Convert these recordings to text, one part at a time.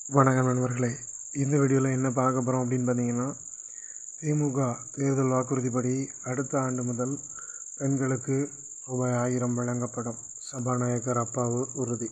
வணக்கம் நண்பர்களே இந்த வீடியோவில் என்ன பார்க்க போகிறோம் அப்படின்னு பார்த்தீங்கன்னா திமுக தேர்தல் வாக்குறுதிப்படி அடுத்த ஆண்டு முதல் பெண்களுக்கு ரூபாய் ஆயிரம் வழங்கப்படும் சபாநாயகர் அப்பாவு உறுதி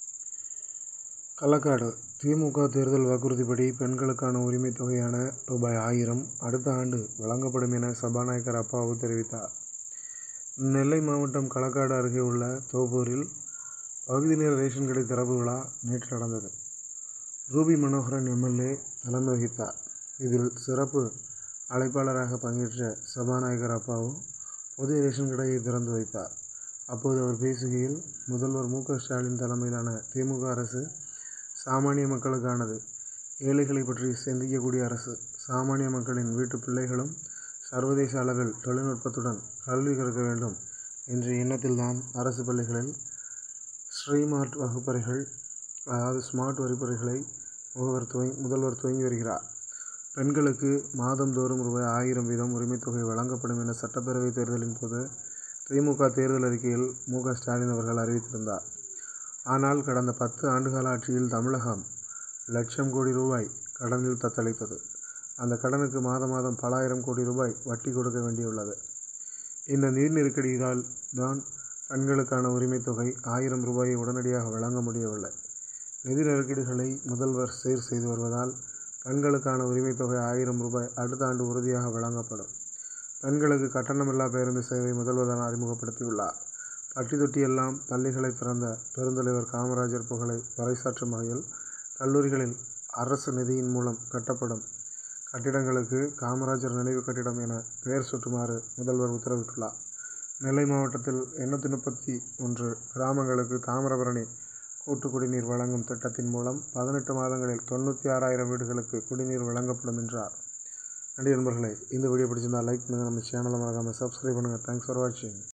களக்காடு திமுக தேர்தல் வாக்குறுதிப்படி பெண்களுக்கான உரிமைத் தொகையான ரூபாய் ஆயிரம் அடுத்த ஆண்டு வழங்கப்படும் என சபாநாயகர் அப்பாவு தெரிவித்தார் நெல்லை மாவட்டம் களக்காடு அருகே உள்ள தோப்பூரில் பகுதி நேர ரேஷன் கடை திறப்பு விழா நேற்று நடந்தது ரூபி மனோகரன் எம்எல்ஏ தலைமை வகித்தார் இதில் சிறப்பு அழைப்பாளராக பங்கேற்ற சபாநாயகர் அப்பாவு புதிய ரேஷன் கடையை திறந்து வைத்தார் அப்போது அவர் பேசுகையில் முதல்வர் மு க ஸ்டாலின் தலைமையிலான திமுக அரசு சாமானிய மக்களுக்கானது ஏழைகளை பற்றி சிந்திக்கக்கூடிய அரசு சாமானிய மக்களின் வீட்டு பிள்ளைகளும் சர்வதேச அளவில் தொழில்நுட்பத்துடன் கல்வி கற்க வேண்டும் என்ற எண்ணத்தில்தான் அரசு பள்ளிகளில் ஸ்ரீமார்ட் வகுப்பறைகள் அதாவது ஸ்மார்ட் வகுப்பறைகளை முகவர் துவங்கி முதல்வர் துவங்கி வருகிறார் பெண்களுக்கு மாதந்தோறும் ரூபாய் ஆயிரம் வீதம் உரிமைத் தொகை வழங்கப்படும் என சட்டப்பேரவை தேர்தலின் போது திமுக தேர்தல் அறிக்கையில் மு க ஸ்டாலின் அவர்கள் அறிவித்திருந்தார் ஆனால் கடந்த பத்து ஆண்டுகால ஆட்சியில் தமிழகம் லட்சம் கோடி ரூபாய் கடனில் தத்தளித்தது அந்த கடனுக்கு மாதம் மாதம் பல ஆயிரம் கோடி ரூபாய் வட்டி கொடுக்க வேண்டியுள்ளது இந்த நீர் நெருக்கடியால் தான் பெண்களுக்கான உரிமைத் தொகை ஆயிரம் ரூபாயை உடனடியாக வழங்க முடியவில்லை நிதி நெருக்கடிகளை முதல்வர் சீர் செய்து வருவதால் பெண்களுக்கான உரிமைத் தொகை ஆயிரம் ரூபாய் அடுத்த ஆண்டு உறுதியாக வழங்கப்படும் பெண்களுக்கு கட்டணமில்லா பேருந்து சேவை முதல்வர் அறிமுகப்படுத்தியுள்ளார் பட்டி தொட்டியெல்லாம் பள்ளிகளை திறந்த பெருந்தலைவர் காமராஜர் புகழை பறைசாற்றும் வகையில் கல்லூரிகளில் அரசு நிதியின் மூலம் கட்டப்படும் கட்டிடங்களுக்கு காமராஜர் நினைவு கட்டிடம் என பெயர் சூட்டுமாறு முதல்வர் உத்தரவிட்டுள்ளார் நெல்லை மாவட்டத்தில் எண்ணூற்றி முப்பத்தி ஒன்று கிராமங்களுக்கு தாமிரபரணி கூட்டு குடிநீர் வழங்கும் திட்டத்தின் மூலம் பதினெட்டு மாதங்களில் தொண்ணூற்றி ஆறாயிரம் வீடுகளுக்கு குடிநீர் வழங்கப்படும் என்றார் நன்றி நண்பர்களே இந்த வீடியோ பிடிச்சிருந்தால் லைக் பண்ணுங்கள் நம்ம சேனலை மறக்காமல் சப்ஸ்கிரைப் பண்ணுங்கள் தேங்க்ஸ் ஃபார் வாட்சிங்